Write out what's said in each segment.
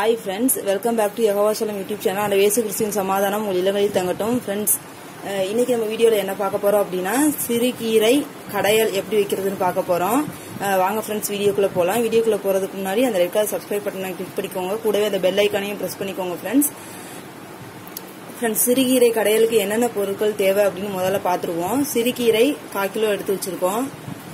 hi friends welcome back to யகவாசலம் YouTube channel அந்த வேசு கிறிஸ்டின் சமாதானம் உங்கள் இல்லங்களில் தங்கட்டும் ஃப்ரெண்ட்ஸ் இன்னைக்கு நம்ம வீடியோவில் என்ன பார்க்க போறோம் அப்படின்னா சிறுகீரை கடையல் எப்படி வைக்கிறதுன்னு பார்க்க போறோம் அஹ், வாங்க ஃப்ரெண்ட்ஸ் வீடியோக்குள்ள போகலாம் வீடியோக்குள்ள போறதுக்கு முன்னாடி அந்த ரெட் கலர் சப்ஸ்கிரைப் பட்டனை கிளிக் பண்ணிக்கோங்க கூடவே அந்த பெல் ஐக்கானையும் ப்ரெஸ் பண்ணிக்கோங்க ஃப்ரெண்ட்ஸ் ஃப்ரெண்ட்ஸ் சிறுகீரை கடையலுக்கு என்னென்ன பொருட்கள் தேவை அப்படின்னு முதல்ல பார்த்துருவோம் சிறுகீரை கால் கிலோ எடுத்து வச்சிருக்கோம்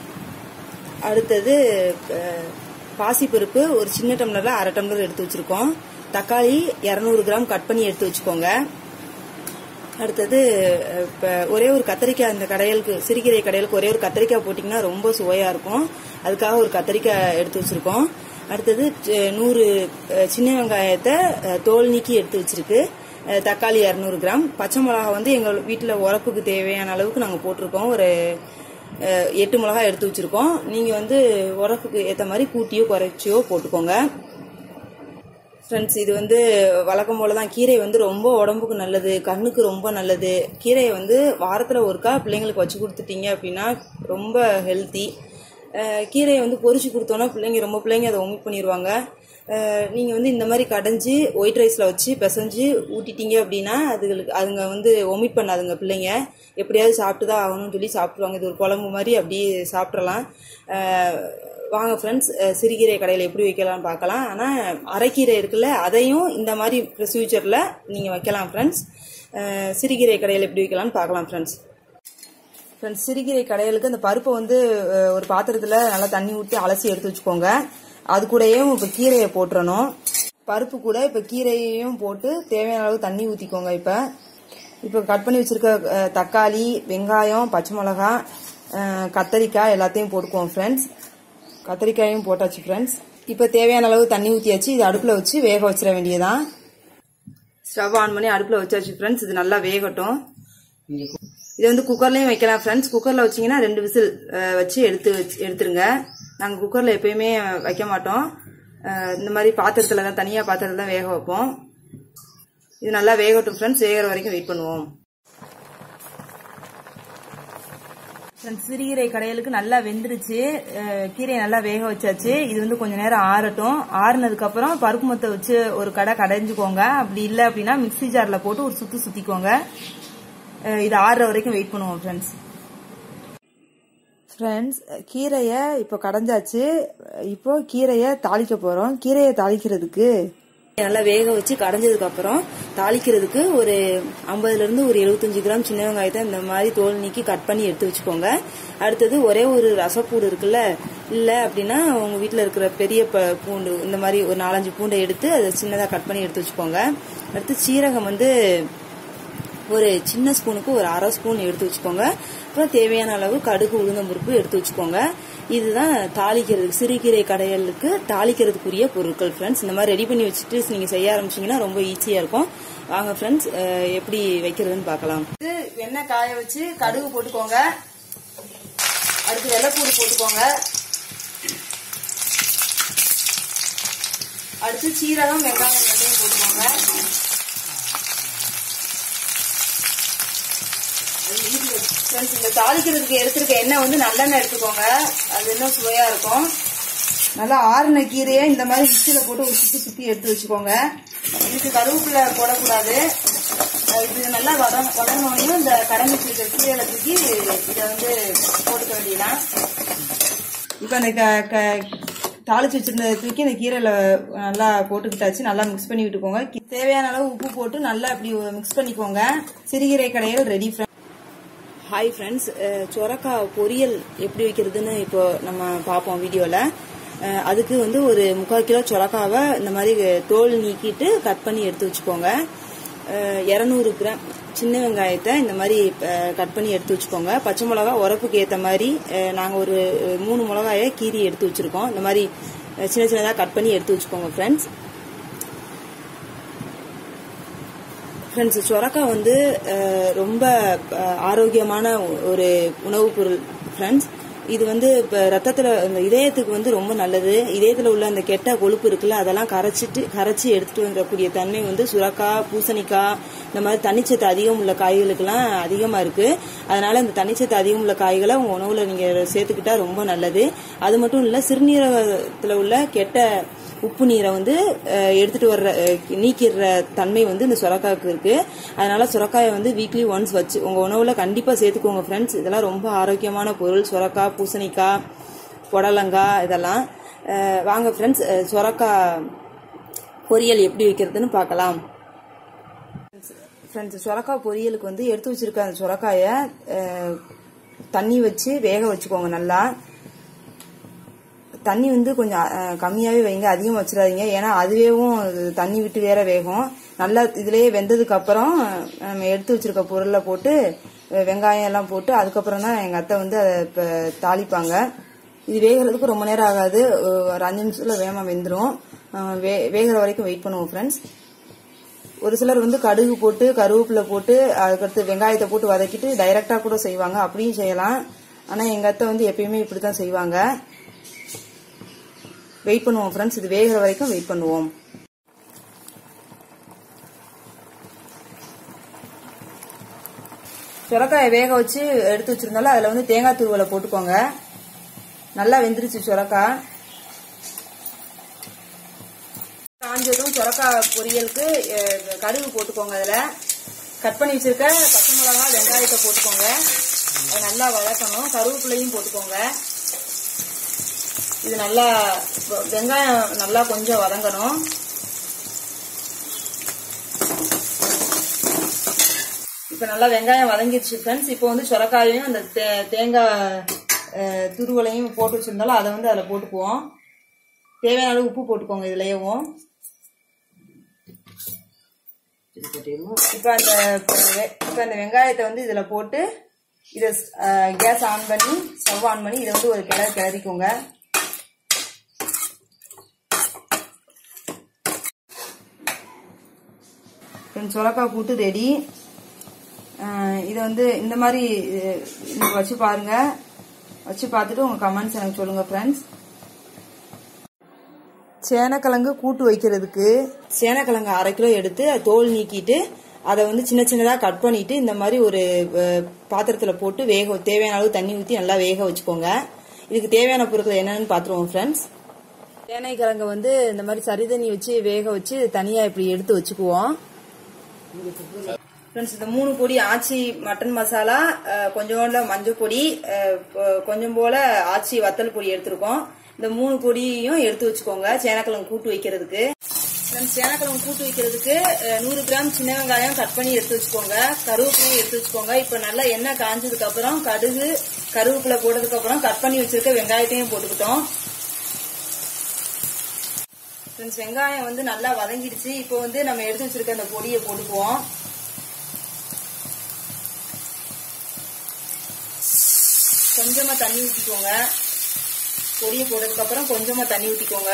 அடுத்தது அஹ், பாசிப்பருப்பு ஒரு சின்ன டம்ளர்ல அரை டம்ளர் எடுத்து வச்சிருக்கோம் தக்காளி 200 கிராம் கட் பண்ணி எடுத்து வச்சுக்கோங்க அடுத்தது அஹ், இப்ப ஒரே ஒரு கத்திரிக்காய் இந்த கடையலுக்கு சிறுகீரை கடையலுக்கு ஒரே ஒரு கத்திரிக்காய் போட்டிங்கன்னா ரொம்ப சுவையா இருக்கும் அதுக்காக ஒரு கத்திரிக்காய் எடுத்து வச்சிருக்கோம் அடுத்தது அஹ், நூறு அஹ், சின்ன வெங்காயத்தை அஹ், தோல் நீக்கி எடுத்து வச்சிருக்கு அஹ், தக்காளி 200 கிராம் பச்சை மிளகா வந்து எங்க வீட்டில் உரப்புக்கு தேவையான அளவுக்கு நாங்கள் போட்டிருக்கோம் ஒரு அஹ், எட்டு மிளகா எடுத்து வச்சிருக்கோம் நீங்க வந்து உரப்புக்கு ஏற்ற மாதிரி கூட்டியோ குறைச்சியோ போட்டுக்கோங்க ஃப்ரெண்ட்ஸ் இது வந்து வழக்கம் போல தான் கீரை வந்து ரொம்ப உடம்புக்கு நல்லது கண்ணுக்கு ரொம்ப நல்லது கீரையை வந்து வாரத்தில் ஒருக்கா பிள்ளைங்களுக்கு வச்சு கொடுத்துட்டீங்க அப்படின்னா ரொம்ப ஹெல்த்தி கீரையை வந்து பொரிச்சு கொடுத்தோன்னா பிள்ளைங்க ரொம்ப பிள்ளைங்க அதை ஒமிட் பண்ணிடுவாங்க நீங்கள் வந்து இந்த மாதிரி கடைஞ்சி ஒயிட் ரைஸில் வச்சு பிசைஞ்சு ஊட்டிட்டீங்க அப்படின்னா அதுகளுக்கு அதுங்க வந்து ஒமிட் பண்ணாதுங்க பிள்ளைங்க எப்படியாவது சாப்பிட்டு தான் ஆகணும்னு சொல்லி சாப்பிட்ருவாங்க இது ஒரு குழம்பு மாதிரி அப்படியே சாப்பிட்றலாம் வாங்க ஃப்ரெண்ட்ஸ் சிறுகீரை கடையில் எப்படி வைக்கலாம்னு பார்க்கலாம் ஆனால் அரைக்கீரை இருக்குல்ல அதையும் இந்த மாதிரி ப்ரொசீஜரில் நீங்கள் வைக்கலாம் ஃப்ரெண்ட்ஸ் சிறுகீரை கடையில் எப்படி வைக்கலாம்னு பார்க்கலாம் ஃப்ரெண்ட்ஸ் ஃப்ரெண்ட்ஸ் சிறுகீரை கடையலுக்கு அந்த பருப்பை வந்து அஹ், ஒரு பாத்திரத்தில் நல்லா தண்ணி ஊற்றி அலசி எடுத்து வச்சுக்கோங்க அது கூடயும் இப்போ கீரையை போட்டுறணும் பருப்பு கூட இப்போ கீரையையும் போட்டு தேவையான அளவு தண்ணி ஊற்றிக்கோங்க இப்போ இப்போ கட் பண்ணி வச்சிருக்க அஹ், தக்காளி வெங்காயம் பச்சை மிளகா அஹ், கத்தரிக்காய் எல்லாத்தையும் போட்டுக்குவோம் ஃப்ரெண்ட்ஸ் கத்திரிக்காயும் போட்டாச்சு ஃப்ரெண்ட்ஸ் இப்போ தேவையான அளவு தண்ணி ஊற்றியாச்சு இது அடுப்பில் வச்சு வேக வச்சிட வேண்டியதான் ஸ்டவ் ஆன் பண்ணி அடுப்பில் வச்சாச்சு ஃப்ரெண்ட்ஸ் இது நல்லா வேகட்டும் இது வந்து குக்கர்லயும் வைக்கலாம் ஃப்ரெண்ட்ஸ் குக்கர்ல வச்சீங்கன்னா ரெண்டு விசில் வச்சு எடுத்து வச்சு எடுத்துருங்க நாங்கள் குக்கர்ல எப்பயுமே வைக்க மாட்டோம் அஹ், இந்த மாதிரி பாத்திரத்துல தான் தனியா பாத்திரத்துல தான் வேக வைப்போம் இது நல்லா வேகட்டும் ஃப்ரெண்ட்ஸ் வேகிற வரைக்கும் வெயிட் பண்ணுவோம் ஃப்ரெண்ட்ஸ் சிறுகீரை கடையலுக்கு நல்லா வெந்துருச்சு அஹ், கீரையை நல்லா வேக வச்சாச்சு இது வந்து கொஞ்ச நேரம் ஆறட்டும் ஆறுனதுக்கு அப்புறம் பருப்பு மொத்த வச்சு ஒரு கடை கடைஞ்சுக்கோங்க அப்படி இல்லை அப்படின்னா மிக்ஸி ஜார்ல போட்டு ஒரு சுத்து சுத்திக்கோங்க அஹ், இது ஆறுற வரைக்கும் வெயிட் பண்ணுவோம் ஃப்ரெண்ட்ஸ் ஃப்ரெண்ட்ஸ் கீரையை இப்போ கடைஞ்சாச்சு இப்போ கீரையை தாளிக்க போறோம் கீரையை தாளிக்கிறதுக்கு நல்லா வேக வச்சு கடைஞ்சதுக்கு அப்புறம் தாளிக்கிறதுக்கு ஒரு ஐம்பதுல இருந்து ஒரு எழுபத்தஞ்சு கிராம் சின்ன வெங்காயத்தை இந்த மாதிரி தோல் நீக்கி கட் பண்ணி எடுத்து வச்சுக்கோங்க அடுத்தது ஒரே ஒரு ரசப்பூடு இருக்குல்ல இல்ல அப்படின்னா உங்க வீட்ல இருக்கிற பெரிய ப- பூண்டு இந்த மாதிரி ஒரு நாலஞ்சு பூண்டை எடுத்து அதை சின்னதா கட் பண்ணி எடுத்து வச்சுக்கோங்க அடுத்து சீரகம் வந்து ஒரு சின்ன ஸ்பூனுக்கு ஒரு அரை ஸ்பூன் எடுத்து வச்சுக்கோங்க அப்புறம் தேவையான அளவு கடுகு உளுந்தம்பருப்பு எடுத்து வச்சுக்கோங்க இதுதான் தாளிக்கிறதுக்கு சிறுகீரை கடையலுக்கு தாளிக்கிறதுக்குரிய பொருட்கள் ஃப்ரெண்ட்ஸ் இந்த மாதிரி ரெடி பண்ணி வச்சுட்டு நீங்க செய்ய ஆரம்பிச்சீங்கன்னா ரொம்ப ஈஸியா இருக்கும் வாங்க ஃப்ரெண்ட்ஸ் எப்படி வைக்கிறதுன்னு பார்க்கலாம் இது எண்ணெய் காய வச்சு கடுகு போட்டுக்கோங்க அடுத்து வெள்ளைப்பூடு போட்டுக்கோங்க அடுத்து சீரகம் வெங்காயம் ரெண்டையும் போட்டுக்கோங்க ஃப்ரெண்ட்ஸ் இந்த தாளிக்கிறதுக்கு எடுத்திருக்க எண்ணெய் வந்து நல்லெண்ணெய் எடுத்துக்கோங்க அது இன்னும் சுவையா இருக்கும் நல்லா ஆறுன கீரையை இந்த மாதிரி மிக்சியில் போட்டு ஒரு சுத்தி சுத்தி எடுத்து வச்சுக்கோங்க இதுக்கு கருவேப்பிலை போடக்கூடாது அஹ் இது நல்லா வத வதங்கினோடனையும் இந்த கடன் வச்சிருக்க கீரையில தூக்கி இதை வந்து போட்டுக்க வேண்டியதான் இப்போ அந்த க க தாளிச்சு வச்சிருந்ததை தூக்கி இந்த கீரையில நல்லா போட்டுக்கிட்டாச்சு நல்லா மிக்ஸ் பண்ணி விட்டுக்கோங்க கி- தேவையான அளவு உப்பு போட்டு நல்லா அப்படி மிக்ஸ் பண்ணிக்கோங்க சிறுகீரை கடையில் ரெடி ஹாய் ஃப்ரெண்ட்ஸ் சொரக்காய் பொரியல் எப்படி வைக்கிறதுன்னு இப்போ நம்ம பார்ப்போம் வீடியோவில் அதுக்கு வந்து ஒரு முக்கால் கிலோ சொரக்காவை இந்த மாதிரி தோல் நீக்கிட்டு கட் பண்ணி எடுத்து வச்சுக்கோங்க இரநூறு கிராம் சின்ன வெங்காயத்தை இந்த மாதிரி கட் பண்ணி எடுத்து வச்சுக்கோங்க பச்சை மிளகா உரப்புக்கு ஏற்ற மாதிரி நாங்கள் ஒரு அஹ், மூணு மிளகாயை கீரி எடுத்து வச்சுருக்கோம் இந்த மாதிரி அஹ், சின்ன சின்னதாக கட் பண்ணி எடுத்து வச்சுக்கோங்க ஃப்ரெண்ட்ஸ் ஃப்ரெண்ட்ஸ் சொரக்காய் வந்து அஹ், ரொம்ப அஹ், ஆரோக்கியமான ஒரு உணவுப் பொருள் ஃப்ரெண்ட்ஸ் இது வந்து இப்போ ரத்தத்தில் இந்த இதயத்துக்கு வந்து ரொம்ப நல்லது இதயத்தில் உள்ள அந்த கெட்ட கொழுப்பு இருக்குல்ல அதெல்லாம் கரைச்சிட்டு கரைச்சி எடுத்துட்டு வந்துடக்கூடிய தன்மை வந்து சுரக்காய் பூசணிக்காய் இந்த மாதிரி தண்ணிச்சத்து அதிகம் உள்ள காய்களுக்கெல்லாம் அதிகமாக இருக்கு அதனால இந்த தண்ணிச்சத்து அதிகம் உள்ள காய்களை உங்கள் உணவில் நீங்கள் சேர்த்துக்கிட்டா ரொம்ப நல்லது அது மட்டும் இல்லை சிறுநீரகத்தில் உள்ள கெட்ட உப்பு நீரை வந்து அஹ், எடுத்துட்டு வர்ற அஹ், நீக்கிற தன்மை வந்து இந்த சுரக்காய்க்கு இருக்கு அதனால சுரக்காயை வந்து வீக்லி ஒன்ஸ் வச்சு உங்க உணவுல கண்டிப்பா சேர்த்துக்கோங்க ஃப்ரெண்ட்ஸ் இதெல்லாம் ரொம்ப ஆரோக்கியமான பொருள் சுரக்காய் பூசணிக்காய் புடலங்காய் இதெல்லாம் அஹ், வாங்க ஃப்ரெண்ட்ஸ் சுரக்காய் பொரியல் எப்படி வைக்கிறதுன்னு பார்க்கலாம் ஃப்ரெண்ட்ஸ் சுரக்காய் பொரியலுக்கு வந்து எடுத்து வச்சிருக்க அந்த சுரக்காயை அஹ், தண்ணி வச்சு வேக வச்சுக்கோங்க நல்லா தண்ணி வந்து கொஞ்சம் அஹ், கம்மியாவே வைங்க அதிகம் வச்சிடாதீங்க ஏன்னா அதுவேவும் அது தண்ணி விட்டு வேற வேகும் நல்லா இதுலயே வெந்ததுக்கு அப்புறம் நம்ம எடுத்து வச்சிருக்க பொருளை போட்டு அஹ், வெங்காயம் எல்லாம் போட்டு அதுக்கப்புறம் தான் எங்க அத்தை வந்து அதை இப்ப தாளிப்பாங்க இது வேகிறதுக்கு ரொம்ப நேரம் ஆகாது ஒரு அஞ்சு நிமிஷத்துல வேகமா வெந்துடும் அஹ், வே- வேகிற வரைக்கும் வெயிட் பண்ணுவோம் ஃப்ரெண்ட்ஸ் ஒரு சிலர் வந்து கடுகு போட்டு கருவேப்பிலை போட்டு அதுக்கடுத்து வெங்காயத்தை போட்டு வதக்கிட்டு டைரக்டா கூட செய்வாங்க அப்படியும் செய்யலாம் ஆனா எங்க அத்தை வந்து எப்பயுமே இப்படித்தான் செய்வாங்க வெயிட் பண்ணுவோம் ஃப்ரெண்ட்ஸ் இது வேகிற வரைக்கும் வெயிட் பண்ணுவோம் சுரக்காயை வேக வச்சு எடுத்து வச்சிருந்தாலும் அதுல வந்து தேங்காய் துருவலை போட்டுக்கோங்க நல்லா வெந்துருச்சு சுரக்காய் காஞ்சதும் சுரக்காய் பொரியலுக்கு அஹ், கடுகு போட்டுக்கோங்க அதுல கட் பண்ணி வச்சிருக்க பச்சை மிளகா வெங்காயத்தை போட்டுக்கோங்க அது நல்லா வதக்கணும் கருவேப்பிலையும் போட்டுக்கோங்க இது நல்லா வெ- வெங்காயம் நல்லா கொஞ்சம் வதங்கணும் இப்ப நல்லா வெங்காயம் வதங்கிடுச்சு ஃப்ரெண்ட்ஸ் இப்போ வந்து சுரக்காயையும் அந்த தே- தேங்காய் அஹ், துருவலையும் போட்டு வச்சிருந்தாலும் அதை வந்து அதில் போட்டுக்குவோம் தேவையான அளவு உப்பு போட்டுக்கோங்க இதுலயவும் இப்போ அந்த இப்போ அந்த வெங்காயத்தை வந்து இதுல போட்டு இதை கேஸ் ஆன் பண்ணி ஸ்டவ் ஆன் பண்ணி இதை வந்து ஒரு கிளறி கிளறிக்கோங்க கொஞ்சம் சுரக்காய் கூட்டு ரெடி இதை வந்து இந்த மாதிரி அஹ், நீங்க வச்சு பாருங்க வச்சு பார்த்துட்டு உங்க கமெண்ட்ஸ் எனக்கு சொல்லுங்க ஃப்ரெண்ட்ஸ் சேனக்கிழங்கு கூட்டு வைக்கிறதுக்கு சேனக்கிழங்கு அரை கிலோ எடுத்து அது தோல் நீக்கிட்டு அதை வந்து சின்ன சின்னதாக கட் பண்ணிட்டு இந்த மாதிரி ஒரு அஹ், பாத்திரத்துல போட்டு வேக தேவையான அளவு தண்ணி ஊற்றி நல்லா வேக வச்சுக்கோங்க இதுக்கு தேவையான பொருட்கள் என்னன்னு பார்த்துருவோம் ஃப்ரெண்ட்ஸ் சேனைக்கிழங்க வந்து இந்த மாதிரி சரி தண்ணி வச்சு வேக வச்சு தனியா இப்படி எடுத்து வச்சுக்குவோம் ஃப்ரெண்ட்ஸ் இந்த மூணு பொடி ஆச்சி மட்டன் மசாலா அஹ், கொஞ்சோண்ட மஞ்சள் பொடி அஹ், கொ- கொஞ்சம் போல ஆச்சி வத்தல் பொடி எடுத்திருக்கோம் இந்த மூணு பொடியும் எடுத்து வச்சுக்கோங்க சேனக்கிழங்கு கூட்டு வைக்கிறதுக்கு ஃப்ரெண்ட்ஸ் சேனக்கிழங்கு கூட்டு வைக்கிறதுக்கு அஹ், நூறு கிராம் சின்ன வெங்காயம் கட் பண்ணி எடுத்து வச்சுக்கோங்க கருவேப்பிலையும் எடுத்து வச்சுக்கோங்க இப்போ நல்லா எண்ணெய் காஞ்சதுக்கு அப்புறம் கடுகு கருவேப்பிலை போட்டதுக்கு அப்புறம் கட் பண்ணி வச்சிருக்க வெங்காயத்தையும் போட்டுக்கிட்டோம் ஃப்ரெண்ட்ஸ் வெங்காயம் வந்து நல்லா வதங்கிடுச்சு இப்போ வந்து நம்ம எடுத்து வச்சிருக்க அந்த பொடியை போட்டுக்குவோம் கொஞ்சமா தண்ணி ஊத்திக்கோங்க பொடியை போட்டதுக்கு அப்புறம் கொஞ்சமா தண்ணி ஊத்திக்கோங்க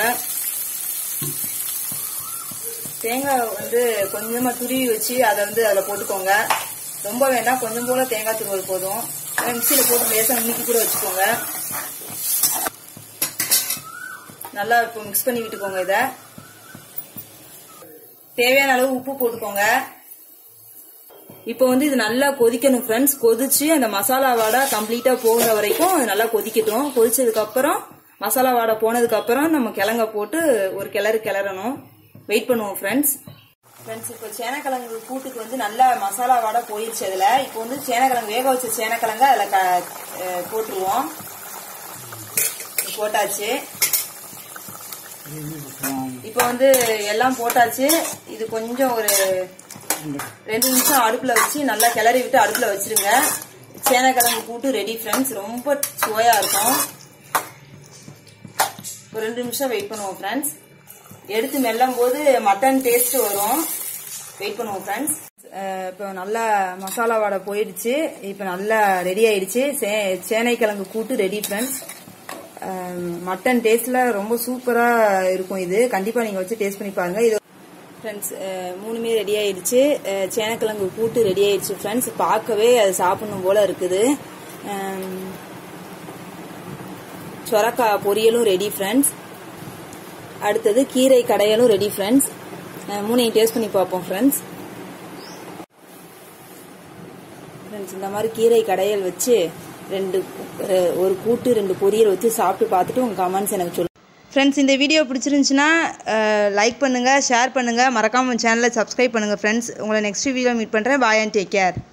தேங்காய் வந்து கொஞ்சமா துருவி வச்சு அதை வந்து அதில் போட்டுக்கோங்க ரொம்ப வேண்டாம் கொஞ்சம் போல தேங்காய் துருவல் போதும் மிக்சியில் போட்டு லேசாக நுணுக்கி கூட வச்சுக்கோங்க நல்லா இப்போ மிக்ஸ் பண்ணி விட்டுக்கோங்க இதை தேவையான அளவு உப்பு போட்டுக்கோங்க இப்போ வந்து இது நல்லா கொதிக்கணும் ஃப்ரெண்ட்ஸ் கொதிச்சு அந்த மசாலா வாடை கம்ப்ளீட்டா போகிற வரைக்கும் அது நல்லா கொதிக்கட்டும் கொதிச்சதுக்கு அப்புறம் மசாலா வாடை போனதுக்கு அப்புறம் நம்ம கிழங்க போட்டு ஒரு கிளறு கிளறணும் வெயிட் பண்ணுவோம் ஃப்ரெண்ட்ஸ் ஃப்ரெண்ட்ஸ் இப்போ சேனக்கிழங்கு கூட்டுக்கு வந்து நல்லா மசாலா வாடை போயிருச்சு அதுல இப்போ வந்து சேனக்கிழங்கு வேக வச்ச சேனக்கிழங்க அதில் க அஹ் போட்டுருவோம் போட்டாச்சு இப்போ வந்து எல்லாம் போட்டாச்சு இது கொஞ்சம் ஒரு ரெண்டு நிமிஷம் அடுப்புல வச்சு நல்லா கிளறி விட்டு அடுப்புல வச்சிருங்க சேனக்கிழங்கு கூட்டு ரெடி ஃப்ரெண்ட்ஸ் ரொம்ப சுவையா இருக்கும் ஒரு ரெண்டு நிமிஷம் வெயிட் பண்ணுவோம் ஃப்ரெண்ட்ஸ் எடுத்து மெல்லும் போது மட்டன் டேஸ்ட் வரும் வெயிட் பண்ணுவோம் ஃப்ரெண்ட்ஸ் இப்போ நல்லா மசாலா வாடை போயிடுச்சு இப்போ நல்லா ரெடி ஆயிடுச்சு சே சேனைக்கிழங்கு கூட்டு ரெடி ஃப்ரெண்ட்ஸ் மட்டன் டேஸ்ட்ல ரொம்ப சூப்பரா இருக்கும் இது கண்டிப்பா நீங்க வச்சு டேஸ்ட் பண்ணி பாருங்க இது ஃப்ரெண்ட்ஸ் மூணுமே ரெடி ஆயிடுச்சு அஹ், சேனக்கிழங்கு கூட்டு ரெடி ஆயிடுச்சு ஃப்ரெண்ட்ஸ் பார்க்கவே அது சாப்பிடணும் போல இருக்குது அம், சொரக்காய் பொரியலும் ரெடி ஃப்ரெண்ட்ஸ் அடுத்தது கீரை கடையலும் ரெடி ஃப்ரெண்ட்ஸ் மூணையும் டேஸ்ட் பண்ணி பார்ப்போம் ஃப்ரெண்ட்ஸ் ஃப்ரெண்ட்ஸ் இந்த மாதிரி கீரை கடையல் வச்சு ரெண்டு அஹ், ஒரு கூட்டு ரெண்டு பொரியல் வச்சு சாப்பிட்டு பார்த்துட்டு உங்க கமெண்ட்ஸ் எனக்கு சொல்லுங்க ஃப்ரெண்ட்ஸ் இந்த வீடியோ பிடிச்சிருந்துச்சுன்னா லைக் பண்ணுங்கள் ஷேர் பண்ணுங்கள் மறக்காமல் சேனலை சப்ஸ்கிரைப் பண்ணுங்கள் ஃப்ரெண்ட்ஸ் உங்களை நெக்ஸ்ட் வீடியோ மீட் பண்ணுறேன் பாய் அண்ட் டேக் கேர்